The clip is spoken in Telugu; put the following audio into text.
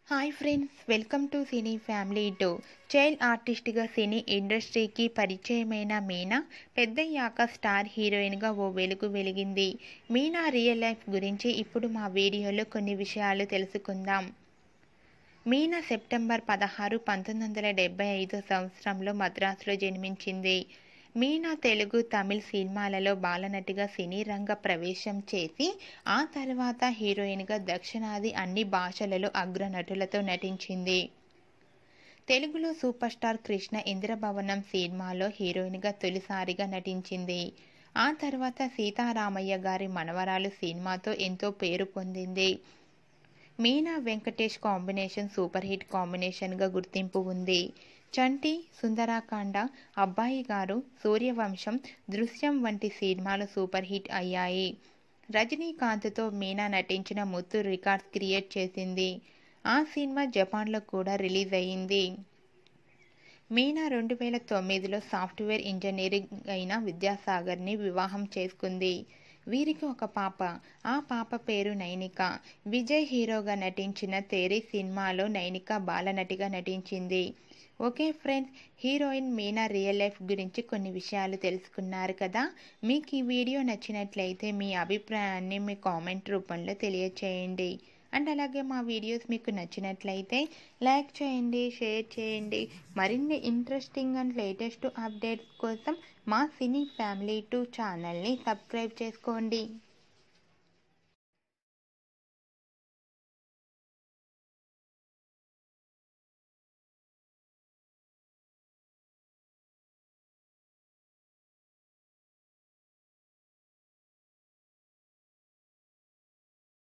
hi friends welcome to cine family two child ఆర్టిస్ట్గా సినీ ఇండస్ట్రీకి పరిచయమైన మీనా పెద్దయ్యాక స్టార్ హీరోయిన్గా ఓ వెలుగు వెలిగింది మీనా రియల్ లైఫ్ గురించి ఇప్పుడు మా వీడియోలో కొన్ని విషయాలు తెలుసుకుందాం మీనా సెప్టెంబర్ పదహారు పంతొమ్మిది వందల డెబ్బై ఐదో సంవత్సరంలో మద్రాసులో జన్మించింది మీనా తెలుగు తమిళ్ సినిమాలలో బాలనటిగా సినీ రంగ ప్రవేశం చేసి ఆ తర్వాత హీరోయిన్గా దక్షిణాది అన్ని భాషలలో అగ్రనటులతో నటించింది తెలుగులో సూపర్ స్టార్ కృష్ణ ఇంద్రభవనం సినిమాలో హీరోయిన్గా తొలిసారిగా నటించింది ఆ తర్వాత సీతారామయ్య గారి మనవరాలు సినిమాతో ఎంతో పేరు పొందింది Meena Venkatesh combination super hit కాంబినేషన్గా గుర్తింపు ఉంది చంటి సుందరాకాండ అబ్బాయి గారు సూర్యవంశం దృశ్యం వంటి సినిమాలు సూపర్ హిట్ అయ్యాయి రజనీకాంత్తో మీనా నటించిన ముత్తు రికార్డ్స్ క్రియేట్ చేసింది ఆ సినిమా జపాన్లో కూడా రిలీజ్ అయ్యింది మీనా రెండు వేల తొమ్మిదిలో సాఫ్ట్వేర్ ఇంజనీరింగ్ అయిన విద్యాసాగర్ని వివాహం చేసుకుంది వీరికి ఒక పాప ఆ పాప పేరు నైనిక విజయ్ హీరోగా నటించిన తేరీ సినిమాలో నైనిక బాలనటిగా నటించింది okay friends heroine Meena real life గురించి కొన్ని విషయాలు తెలుసుకున్నారు కదా మీకు ఈ వీడియో నచ్చినట్లయితే మీ అభిప్రాయాన్ని మీ కామెంట్ రూపంలో తెలియచేయండి అండ్ అలాగే మా వీడియోస్ మీకు నచ్చినట్లయితే లైక్ చేయండి షేర్ చేయండి మరిన్ని ఇంట్రెస్టింగ్ అండ్ లేటెస్ట్ అప్డేట్స్ కోసం మా సినీ ఫ్యామిలీ టూ ఛానల్ని సబ్స్క్రైబ్ చేసుకోండి